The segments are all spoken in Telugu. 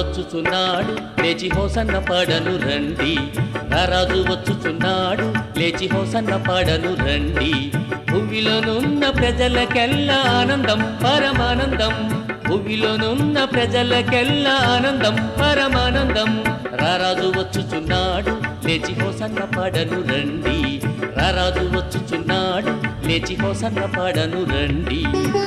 వచ్చుచున్నాడు లేచి హోసన్న పాడను రండి రారాజు వచ్చుచున్నాడు లేచి హోసన్న పాడను రండి భూమిలోనున్న ప్రజలకెల్లా ఆనందం పరమానందం భూమిలోనున్న ప్రజలకెల్లా ఆనందం పరమానందం రారాజు వచ్చుచున్నాడు లేచి హోసన్న పాడను రండి రారాజు వచ్చుచున్నాడు లేచి హోసన్న పాడను రండి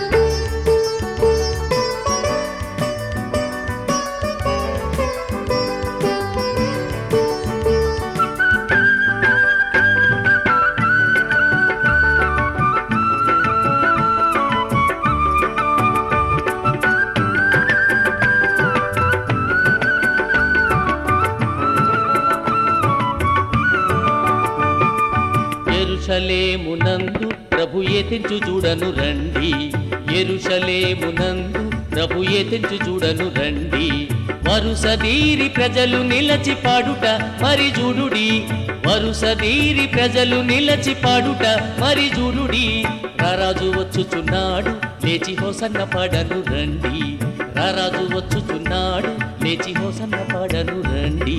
ఎరుషలేమునందు ప్రభు ఎతించు చూడను రండి ఎరుషలేమునందు ప్రభు ఎతించు చూడను రండి వరుసదీరి ప్రజలు నిలచి పాడుట మరి చూడుడి వరుసదీరి ప్రజలు నిలచి పాడుట మరి చూడుడి రారాజు వచ్చుచున్నాడు లేచి హోసన్న పాడను రండి రారాజు వచ్చుచున్నాడు లేచి హోసన్న పాడను రండి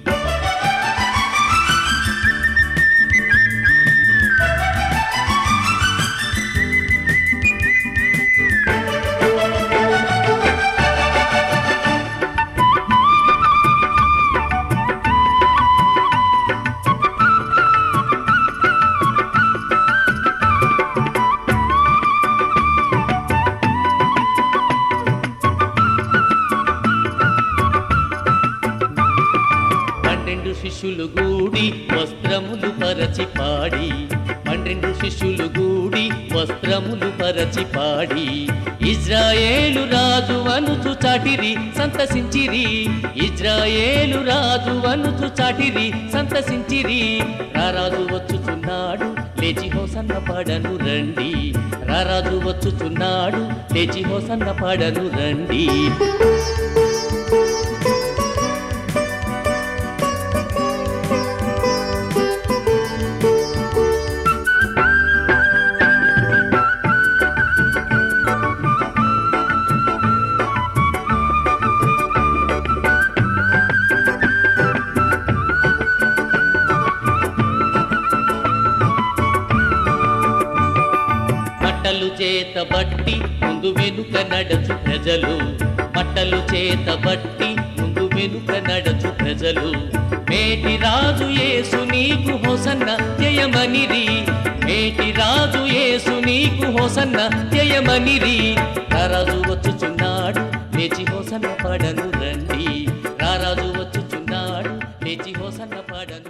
పన్నెండు శిష్యులు గూడి వస్త్రములు పరచి పాడి పన్నెండు శిష్యులు గూడి వస్త్రములు పరచి పాడి ఇజ్రాయేలు రాజు అనుచు చాటిరి సంతసించిరి ఇజ్రాయేలు రాజు అనుచు చాటిరి సంతసించిరి రారాజు వచ్చుచున్నాడు లేచి హోసన్న పాడను రండి రారాజు వచ్చుచున్నాడు లేచి హోసన్న పాడను రండి బట్టలు చేత బట్టి ముందు వెనుక నడచు ప్రజలు బట్టలు చేత బట్టి ముందు వెనుక నడచు ప్రజలు మేటి రాజు యేసు నీకు హోసన్న జయమనిరి మేటి రాజు యేసు నీకు హోసన్న జయమనిరి రారాజు వచ్చుచున్నాడు లేచి హోసన్న పాడను రండి రారాజు వచ్చుచున్నాడు లేచి హోసన్న పాడను